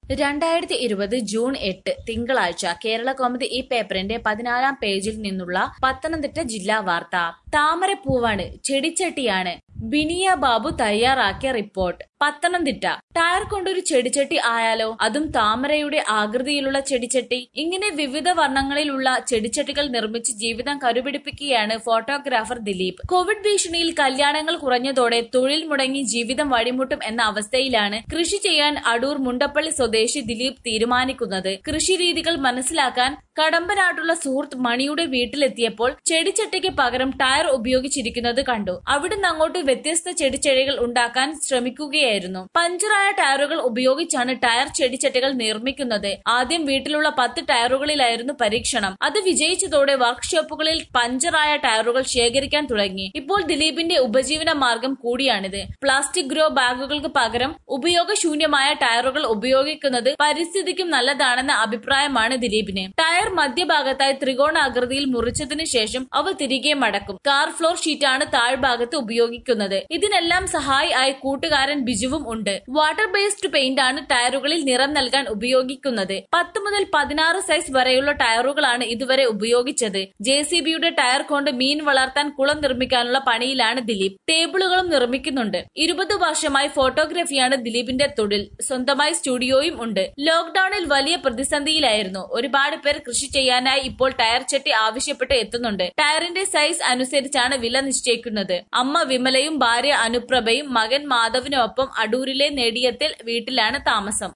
രണ്ടായിരത്തി ഇരുപത് ജൂൺ എട്ട് തിങ്കളാഴ്ച കേരള കൗമുദി ഈ പേപ്പറിന്റെ പതിനാലാം പേജിൽ നിന്നുള്ള പത്തനംതിട്ട ജില്ലാ വാർത്ത താമരപ്പൂവാണ് ചെടിച്ചട്ടിയാണ് ബിനിയ ബാബു തയ്യാറാക്കിയ റിപ്പോർട്ട് പത്തനംതിട്ട ടയർ കൊണ്ടൊരു ചെടിച്ചട്ടി ആയാലോ അതും താമരയുടെ ആകൃതിയിലുള്ള ചെടിച്ചട്ടി ഇങ്ങനെ വിവിധ വർണ്ണങ്ങളിലുള്ള ചെടിച്ചട്ടികൾ നിർമ്മിച്ച് ജീവിതം കരുപിടിപ്പിക്കുകയാണ് ഫോട്ടോഗ്രാഫർ ദിലീപ് കോവിഡ് ഭീഷണിയിൽ കല്യാണങ്ങൾ കുറഞ്ഞതോടെ തൊഴിൽ മുടങ്ങി ജീവിതം വഴിമുട്ടും എന്ന അവസ്ഥയിലാണ് കൃഷി ചെയ്യാൻ അടൂർ മുണ്ടപ്പള്ളി സ്വദേശി ദിലീപ് തീരുമാനിക്കുന്നത് കൃഷിരീതികൾ മനസ്സിലാക്കാൻ കടമ്പനാട്ടുള്ള സുഹൃത്ത് മണിയുടെ വീട്ടിലെത്തിയപ്പോൾ ചെടിച്ചട്ടിക്ക് പകരം ടയർ ഉപയോഗിച്ചിരിക്കുന്നത് കണ്ടു അവിടുന്ന് അങ്ങോട്ട് വ്യത്യസ്ത ചെടിച്ചെടികൾ ഉണ്ടാക്കാൻ ശ്രമിക്കുകയായിരുന്നു പഞ്ചറായ ടയറുകൾ ഉപയോഗിച്ചാണ് ടയർ ചെടിച്ചട്ടികൾ നിർമ്മിക്കുന്നത് ആദ്യം വീട്ടിലുള്ള പത്ത് ടയറുകളിലായിരുന്നു പരീക്ഷണം അത് വിജയിച്ചതോടെ വർക്ക്ഷോപ്പുകളിൽ പഞ്ചറായ ടയറുകൾ ശേഖരിക്കാൻ തുടങ്ങി ഇപ്പോൾ ദിലീപിന്റെ ഉപജീവന മാർഗം കൂടിയാണിത് പ്ലാസ്റ്റിക് ഗ്രോ ബാഗുകൾക്ക് പകരം ഉപയോഗശൂന്യമായ ടയറുകൾ ഉപയോഗിക്കുന്നത് പരിസ്ഥിതിക്കും നല്ലതാണെന്ന അഭിപ്രായമാണ് ദിലീപിന് ടയർ മധ്യഭാഗത്തായി ത്രികോണാകൃതിയിൽ മുറിച്ചതിനു ശേഷം അവ തിരികെ മടക്കും കാർ ഫ്ലോർ ഷീറ്റാണ് താഴ്ഭാഗത്ത് ഉപയോഗിക്കുന്നത് ഇതിനെല്ലാം സഹായി ആയി കൂട്ടുകാരൻ ബിജുവും ഉണ്ട് വാട്ടർ ബേസ്ഡ് പെയിന്റ് ആണ് ടയറുകളിൽ നിറം നൽകാൻ ഉപയോഗിക്കുന്നത് പത്ത് മുതൽ പതിനാറ് സൈസ് വരെയുള്ള ടയറുകളാണ് ഇതുവരെ ഉപയോഗിച്ചത് ജെ സി ബിയുടെ ടയർ കൊണ്ട് മീൻ വളർത്താൻ കുളം നിർമ്മിക്കാനുള്ള പണിയിലാണ് ദിലീപ് ടേബിളുകളും നിർമ്മിക്കുന്നുണ്ട് ഇരുപത് വർഷമായി ഫോട്ടോഗ്രാഫിയാണ് ദിലീപിന്റെ തൊഴിൽ സ്വന്തമായി സ്റ്റുഡിയോയും ഉണ്ട് ലോക്ഡൌണിൽ വലിയ പ്രതിസന്ധിയിലായിരുന്നു ഒരുപാട് പേർ കൃഷി ചെയ്യാനായി ഇപ്പോൾ ടയർ ചട്ടി ആവശ്യപ്പെട്ട് എത്തുന്നുണ്ട് ടയറിന്റെ സൈസ് അനുസരിച്ചാണ് വില നിശ്ചയിക്കുന്നത് അമ്മ വിമലയും ഭാര്യ അനുപ്രഭയും മകൻ മാധവിനൊപ്പം അടൂരിലെ നെടിയത്തിൽ വീട്ടിലാണ് താമസം